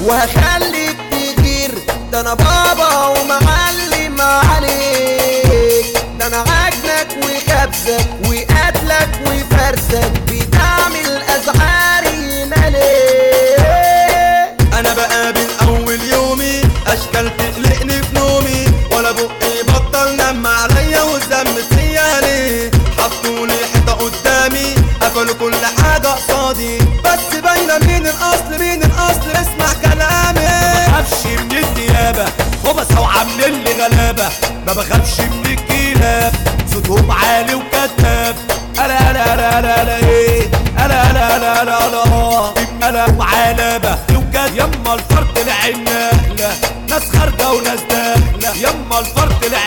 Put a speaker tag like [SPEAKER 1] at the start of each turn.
[SPEAKER 1] وهخليك تغير ده انا بابا ومعلم عليك ده انا عجنك وخبزك وقتلك وفرسك بتعمل ازعاري مالك
[SPEAKER 2] انا بقابل اول يومي اشكال تقلقني في نومي ولا بقي بطل نم عليا والذنب فيا ليه حطولي حيطه قدامي قفلوا كل حاجه قصادي بس باينه مين الاصل مين الاصل اسمع كلامي
[SPEAKER 3] بخافش من النيابة خبصة وعاملين لي غلابة ما بخافش من الكلاب صوتهم عالي وكذاب انا انا انا انا انا ايه انا انا انا انا انا انا وعلامة وكذاب يما الفرد العين نقلة ناس خارجة وناس داخلة يما الفرد العين